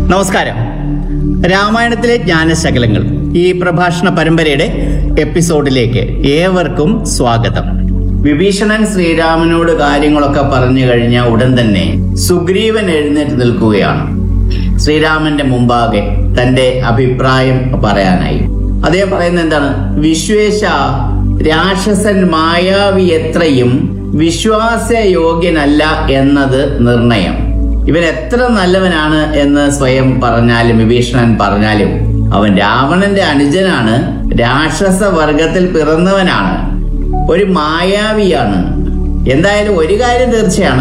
നമസ്കാരം രാമായണത്തിലെ ജ്ഞാനശകലങ്ങൾ ഈ പ്രഭാഷണ പരമ്പരയുടെ എപ്പിസോഡിലേക്ക് ഏവർക്കും സ്വാഗതം വിഭീഷണൻ ശ്രീരാമനോട് കാര്യങ്ങളൊക്കെ പറഞ്ഞു കഴിഞ്ഞ ഉടൻ തന്നെ സുഗ്രീവൻ എഴുന്നേറ്റ് നിൽക്കുകയാണ് ശ്രീരാമന്റെ മുമ്പാകെ തന്റെ അഭിപ്രായം പറയാനായി അദ്ദേഹം പറയുന്നത് എന്താണ് വിശ്വേശ രാക്ഷസൻ മായാവി എത്രയും വിശ്വാസയോഗ്യനല്ല എന്നത് നിർണയം ഇവൻ എത്ര നല്ലവനാണ് എന്ന് സ്വയം പറഞ്ഞാലും വിഭീഷണൻ പറഞ്ഞാലും അവൻ രാവണന്റെ അനുജനാണ് രാക്ഷസ വർഗത്തിൽ പിറന്നവനാണ് ഒരു മായാവിയാണ് എന്തായാലും ഒരു കാര്യം തീർച്ചയാണ്